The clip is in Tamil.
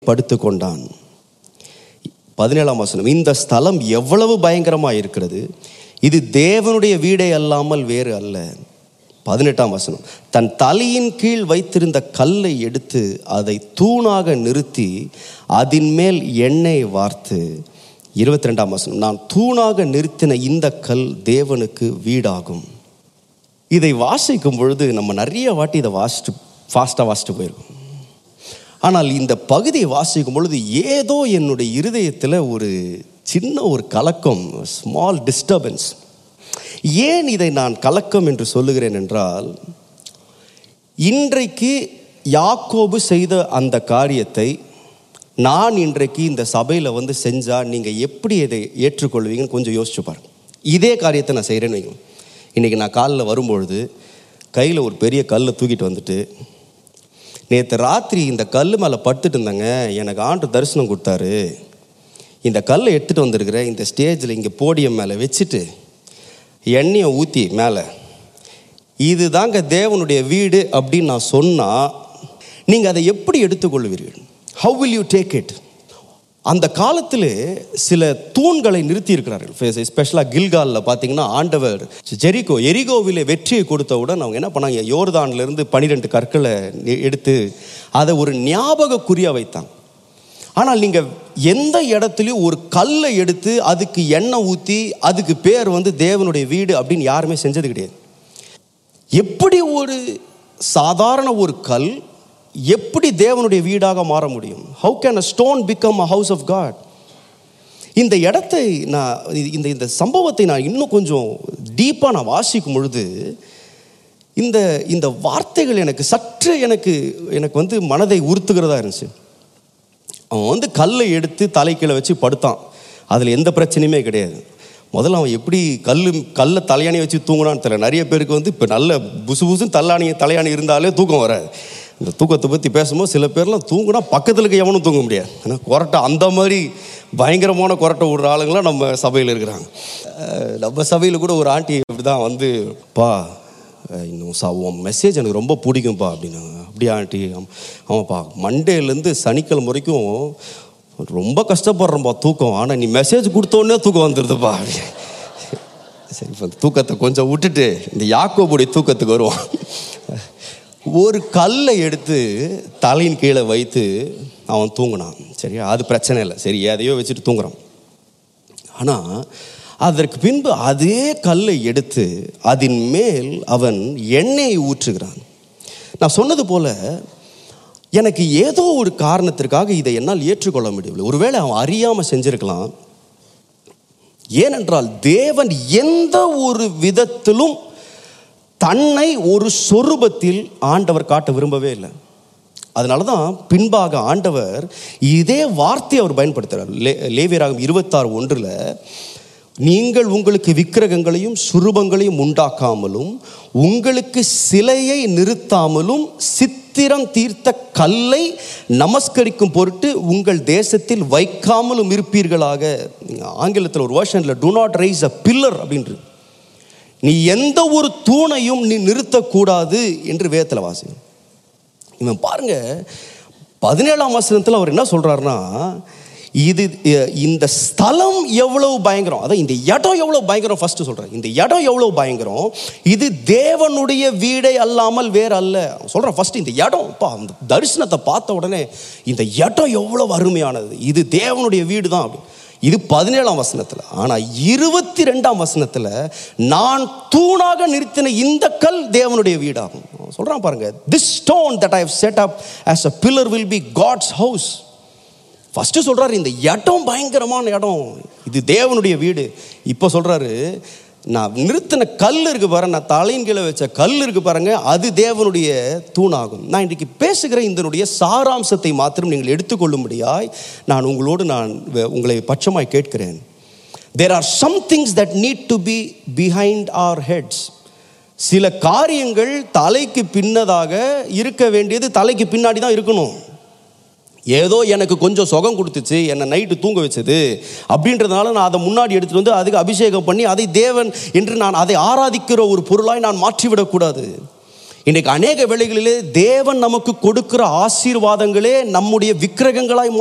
படுத்து கொண்டான் பதினேழாம் வசனம் இந்த ஸ்தலம் எவ்வளவு பயங்கரமாக இருக்கிறது இது தேவனுடைய வீடே அல்லாமல் வேறு அல்ல பதினெட்டாம் வசனம் தன் தலையின் கீழ் வைத்திருந்த கல்லை எடுத்து அதை தூணாக நிறுத்தி அதன் மேல் எண்ணெய் வார்த்து இருபத்தி ரெண்டாம் வசனம் நான் தூணாக நிறுத்தின இந்த கல் தேவனுக்கு வீடாகும் இதை வாசிக்கும் பொழுது நம்ம நிறைய வாட்டி இதை வாசிட்டு ஃபாஸ்ட்டாக வாசிட்டு போயிருக்கோம் ஆனால் இந்த பகுதியை வாசிக்கும் பொழுது ஏதோ என்னுடைய இருதயத்தில் ஒரு சின்ன ஒரு கலக்கம் ஸ்மால் டிஸ்டர்பன்ஸ் ஏன் இதை நான் கலக்கம் என்று சொல்லுகிறேன் என்றால் இன்றைக்கு யாக்கோபு செய்த அந்த காரியத்தை நான் இன்றைக்கு இந்த சபையில் வந்து செஞ்சால் நீங்கள் எப்படி இதை ஏற்றுக்கொள்வீங்கன்னு கொஞ்சம் யோசிச்சு பாருங்க இதே காரியத்தை நான் செய்கிறேன்னு வைங்க இன்றைக்கி நான் காலில் வரும்பொழுது கையில் ஒரு பெரிய கல்லை தூக்கிட்டு வந்துட்டு நேற்று ராத்திரி இந்த கல் மேலே படுத்துட்டு இருந்தாங்க எனக்கு ஆண்டு தரிசனம் கொடுத்தாரு இந்த கல்லை எடுத்துகிட்டு வந்திருக்கிறேன் இந்த ஸ்டேஜில் இங்கே போடியம் மேலே வச்சுட்டு எண்ணெயை ஊற்றி மேலே இது தாங்க தேவனுடைய வீடு அப்படின்னு நான் சொன்னால் நீங்கள் அதை எப்படி எடுத்துக்கொள்வீர்கள் how will you take it அந்த காலத்தில் சில தூண்களை நிறுத்தி இருக்கிறார்கள் ஸ்பெஷலாக கில்காலில் பார்த்தீங்கன்னா ஆண்டவர் ஜெரிகோ எரிகோவிலே வெற்றியை கொடுத்தவுடன் அவங்க என்ன பண்ணாங்க யோர்தான்லேருந்து பனிரெண்டு கற்களை நி- எடுத்து அதை ஒரு ஞாபக குறியாக வைத்தாங்க ஆனால் நீங்கள் எந்த இடத்துலையும் ஒரு கல்லை எடுத்து அதுக்கு எண்ணெய் ஊற்றி அதுக்கு பேர் வந்து தேவனுடைய வீடு அப்படின்னு யாருமே செஞ்சது கிடையாது எப்படி ஒரு சாதாரண ஒரு கல் எப்படி தேவனுடைய வீடாக மாற முடியும் how can a stone become a house of God இந்த இடத்தை நான் இது- இந்த இந்த சம்பவத்தை நான் இன்னும் கொஞ்சம் டீப்பாக நான் வாசிக்கும் பொழுது இந்த இந்த வார்த்தைகள் எனக்கு சற்று எனக்கு எனக்கு வந்து மனதை உறுத்துகிறதா இருந்துச்சு அவன் வந்து கல்லை எடுத்து தலைக்கீழ வச்சு படுத்தான் அதில் எந்த பிரச்சனையுமே கிடையாது முதல்ல அவன் எப்படி கல் கல்லை தலையாணி வச்சு தூங்கினான்னு தெரியல நிறைய பேருக்கு வந்து இப்போ நல்ல புசு புசுன்னு தள்ளாணி தலையாணி இருந்தாலே தூக்கம் வராது இந்த தூக்கத்தை பற்றி பேசும்போது சில பேர்லாம் தூங்குனா பக்கத்தில் இருக்க எவனும் தூங்க முடியாது ஏன்னா கொரட்டை அந்த மாதிரி பயங்கரமான கொரட்டை விடுற ஆளுங்களாம் நம்ம சபையில் இருக்கிறாங்க அஹ் நம்ம சபையில் கூட ஒரு ஆண்டி இப்படி தான் வந்து பா அஹ் இன்னும் சா உன் மெசேஜ் எனக்கு ரொம்ப பிடிக்கும்ப்பா அப்படின்னாங்க அப்படியா ஆண்டி ஆம்- ஆமாப்பா மண்டேலேருந்து சனிக்கிழமை வரைக்கும் ரொம்ப கஷ்டப்படுறேன்ப்பா தூக்கம் ஆனால் நீ மெசேஜ் கொடுத்தோடனே தூக்கம் வந்துடுதுப்பா அப்படி சரி இப்போ தூக்கத்தை கொஞ்சம் விட்டுட்டு இந்த யாக்கோபுடைய தூக்கத்துக்கு வருவோம் ஒரு கல்லை எடுத்து தலையின் கீழே வைத்து அவன் தூங்கினான் சரியா அது பிரச்சனை இல்லை சரி எதையோ வச்சுட்டு தூங்குறான் ஆனால் அதற்கு பின்பு அதே கல்லை எடுத்து அதன் மேல் அவன் எண்ணெயை ஊற்றுகிறான் நான் சொன்னது போல எனக்கு ஏதோ ஒரு காரணத்திற்காக இதை என்னால் ஏற்றுக்கொள்ள முடியவில்லை ஒருவேளை அவன் அறியாமல் செஞ்சிருக்கலாம் ஏனென்றால் தேவன் எந்த ஒரு விதத்திலும் தன்னை ஒரு சொரூபத்தில் ஆண்டவர் காட்ட விரும்பவே இல்லை அதனால தான் பின்பாக ஆண்டவர் இதே வார்த்தையை அவர் பயன்படுத்துகிறார் லே லேவியராகம் இருபத்தாறு ஒன்றில் நீங்கள் உங்களுக்கு விக்கிரகங்களையும் சுரூபங்களையும் உண்டாக்காமலும் உங்களுக்கு சிலையை நிறுத்தாமலும் சித்திரம் தீர்த்த கல்லை நமஸ்கரிக்கும் பொருட்டு உங்கள் தேசத்தில் வைக்காமலும் இருப்பீர்களாக ஆங்கிலத்தில் ஒரு வேர்ஷனில் do not rise a pillar அப்படின்றது நீ எந்த ஒரு தூணையும் நீ நிறுத்தக்கூடாது என்று வேதத்தில் வாசி இவன் பாருங்க பதினேழாம் வசனத்தில் அவர் என்ன சொல்றாருன்னா இது அஹ், இந்த ஸ்தலம் எவ்வளவு பயங்கரம் அதான் இந்த இடம் எவ்வளவு பயங்கரம் ஃபர்ஸ்ட் சொல்றேன் இந்த இடம் எவ்வளவு பயங்கரம் இது தேவனுடைய வீடே அல்லாமல் வேற அல்ல அவன் சொல்றான் ஃபர்ஸ்ட் இந்த இடம் பா அந்த தரிசனத்தை பார்த்த உடனே இந்த இடம் எவ்வளவு அருமையானது இது தேவனுடைய வீடு தான் அப்படி இது பதினேழாம் வசனத்தில் ஆனால் இருபத்தி ரெண்டாம் வசனத்தில் நான் தூணாக நிறுத்தின இந்த கல் தேவனுடைய வீடாகும் சொல்கிறான் பாருங்க this stone that I have set up as a pillar will be God's house first சொல்கிறாரு இந்த இடம் பயங்கரமான இடம் இது தேவனுடைய வீடு இப்போ சொல்கிறாரு நான் நிறுத்தின கல் இருக்கு பாருங்க நான் தலையின் கீழே வச்ச கல் இருக்கு பாருங்க அது தேவனுடைய தூணாகும் நான் இன்றைக்கு பேசுகிற இதனுடைய சாராம்சத்தை மாத்திரம் நீங்கள் எடுத்துக்கொள்ளும்படியாய் நான் உங்களோடு நான் வ- உங்களை பட்சமாய் கேட்கிறேன் there are some things that need to be behind our heads சில காரியங்கள் தலைக்கு பின்னதாக இருக்க வேண்டியது தலைக்கு பின்னாடி தான் இருக்கணும் ஏதோ எனக்கு கொஞ்சம் சுகம் கொடுத்துச்சு என்னை நைட்டு தூங்க வச்சது அப்படின்றதுனால நான் அதை முன்னாடி எடுத்துட்டு வந்து அதுக்கு அபிஷேகம் பண்ணி அதை தேவன் என்று நான் அதை ஆராதிக்கிற ஒரு பொருளாய் நான் மாற்றிவிடக்கூடாது இன்றைக்கு அநேக வேளைகளிலே தேவன் நமக்கு கொடுக்கிற ஆசீர்வாதங்களே நம்முடைய விக்கிரகங்களாய்